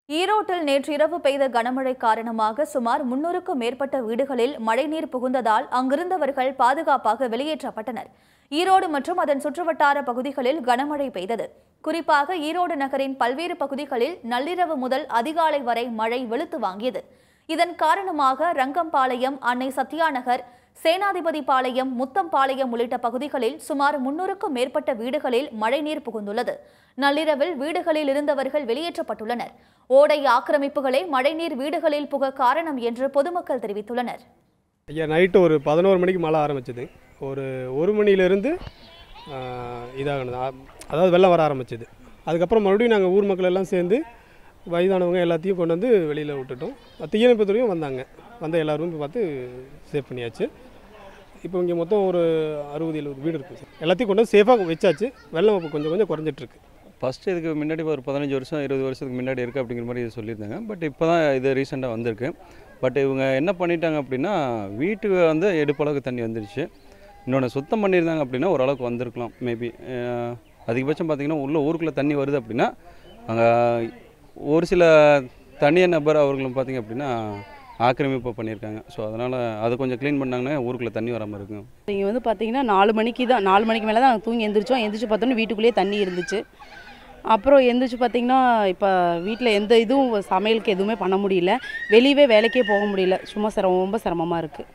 ஈரோட்டில் நேற்றிரவு பெய்த கனமழை காரணமாக சுமார் முன்னூறுக்கும் மேற்பட்ட வீடுகளில் மழைநீர் புகுந்ததால் அங்கிருந்தவர்கள் பாதுகாப்பாக வெளியேற்றப்பட்டனர் ஈரோடு மற்றும் அதன் சுற்றுவட்டார பகுதிகளில் கனமழை பெய்தது குறிப்பாக ஈரோடு நகரின் பல்வேறு பகுதிகளில் நள்ளிரவு முதல் அதிகாலை வரை மழை வெளுத்து வாங்கியது இதன் காரணமாக ரங்கம்பாளையம் அன்னை சத்யா நகர் சேனாதிபதி பாளையம் முத்தம்பாளையம் உள்ளிட்ட பகுதிகளில் சுமார் முன்னூறுக்கும் மேற்பட்ட வீடுகளில் மழைநீர் புகுந்துள்ளது நள்ளிரவில் வீடுகளில் இருந்தவர்கள் வெளியேற்றப்பட்டுள்ளனர் ஓடை ஆக்கிரமிப்புகளே மழைநீர் வீடுகளில் புக காரணம் என்று பொதுமக்கள் தெரிவித்துள்ளனர் ஐயா நைட்டு ஒரு பதினோரு மணிக்கு மழை ஆரம்பிச்சது ஒரு ஒரு மணிலேருந்து இதாகணும் அதாவது வெள்ளம் வர ஆரம்பிச்சது அதுக்கப்புறம் மறுபடியும் நாங்கள் ஊர் மக்கள் எல்லாம் சேர்ந்து வயதானவங்க எல்லாத்தையும் கொண்டு வந்து வெளியில் விட்டுட்டோம் தீயணைப்புத்துறையும் வந்தாங்க வந்த எல்லாரும் இப்போ பார்த்து சேவ் பண்ணியாச்சு இப்போ இங்கே மொத்தம் ஒரு அறுபது எழுபது வீடு இருக்குது எல்லாத்தையும் கொண்டு வந்து சேஃபாக வச்சாச்சு வெள்ளம் இப்போ கொஞ்சம் கொஞ்சம் குறைஞ்சிட்ருக்கு ஃபஸ்ட்டு இதுக்கு முன்னாடி ஒரு பதினஞ்சு வருஷம் இருபது வருஷத்துக்கு முன்னாடி இருக்குது அப்படிங்கிற மாதிரி சொல்லியிருந்தாங்க பட் இப்போ தான் இது ரீசெண்டாக வந்திருக்கு பட் இவங்க என்ன பண்ணிட்டாங்க அப்படின்னா வீட்டுக்கு வந்து எடுப்பளவுக்கு தண்ணி வந்துருச்சு இன்னொன்று சுத்தம் பண்ணியிருந்தாங்க அப்படின்னா ஓரளவுக்கு வந்திருக்கலாம் மேபி அதிகபட்சம் பார்த்திங்கன்னா உள்ள ஊருக்குள்ளே தண்ணி வருது அப்படின்னா அங்கே ஒரு சில தனியார் நபர் அவர்களும் பார்த்திங்க அப்படின்னா ஆக்கிரமிப்பு பண்ணியிருக்காங்க ஸோ அதனால் அதை கொஞ்சம் க்ளீன் பண்ணாங்கன்னா ஊருக்குள்ளே தண்ணி வராமல் இருக்கும் இங்கே வந்து பார்த்தீங்கன்னா நாலு மணிக்கு தான் நாலு மணிக்கு மேலே தான் தூங்கி எந்திரிச்சோம் எந்திரிச்சு பார்த்தோன்னே வீட்டுக்குள்ளேயே தண்ணி இருந்துச்சு அப்புறம் எந்திரிச்சு பார்த்தீங்கன்னா இப்போ வீட்டில் எந்த இதுவும் சமையலுக்கு எதுவுமே பண்ண முடியல வெளியவே வேலைக்கே போக முடியல சும்மா சிரமம் ரொம்ப சிரமமாக இருக்குது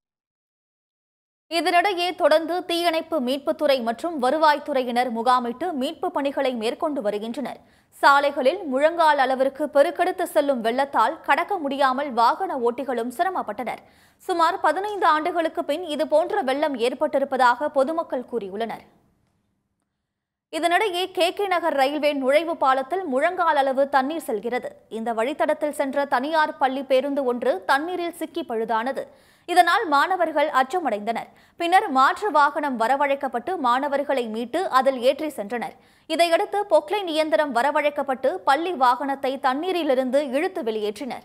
இதனிடையே தொடர்ந்து தீயணைப்பு மீட்புத்துறை மற்றும் வருவாய்த்துறையினர் முகாமிட்டு மீட்பு பணிகளை மேற்கொண்டு வருகின்றனர் சாலைகளில் முழங்கால் அளவிற்கு பெருக்கெடுத்து செல்லும் வெள்ளத்தால் கடக்க முடியாமல் வாகன ஓட்டிகளும் சிரமப்பட்டனர் சுமார் பதினைந்து ஆண்டுகளுக்கு பின் இதுபோன்ற வெள்ளம் ஏற்பட்டிருப்பதாக பொதுமக்கள் கூறியுள்ளனர் இதனிடையே கே கே நகர் ரயில்வே நுழைவு பாலத்தில் முழங்கால் அளவு தண்ணீர் செல்கிறது இந்த வழித்தடத்தில் சென்ற தனியார் பள்ளி பேருந்து ஒன்று தண்ணீரில் சிக்கி பழுதானது இதனால் மாணவர்கள் அச்சமடைந்தனர் பின்னர் மாற்று வாகனம் வரவழைக்கப்பட்டு மாணவர்களை மீட்டு அதில் ஏற்றி சென்றனர் இதையடுத்து பொக்லைன் இயந்திரம் வரவழைக்கப்பட்டு பள்ளி வாகனத்தை தண்ணீரிலிருந்து இழுத்து வெளியேற்றினர்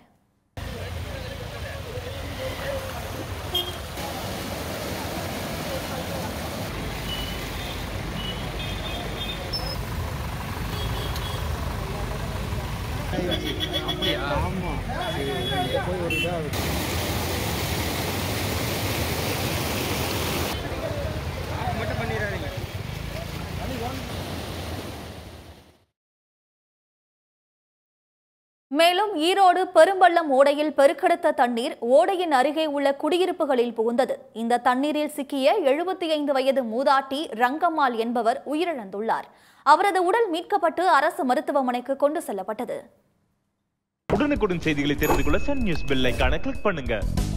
மேலும் ஈரோடு பெரும்பள்ளம் ஓடையில் பெருக்கெடுத்த தண்ணீர் ஓடையின் அருகே உள்ள குடியிருப்புகளில் புகுந்தது இந்த தண்ணீரில் சிக்கிய எழுபத்தி ஐந்து வயது மூதாட்டி ரங்கம்மாள் என்பவர் உயிரிழந்துள்ளார் அவரது உடல் மீட்கப்பட்டு அரசு மருத்துவமனைக்கு கொண்டு செல்லப்பட்டது உடனுக்குடன் செய்திகளை தெரிந்து கொள்ள சன் நியூஸ் பெல் ஐகானை கிளிக் பண்ணுங்க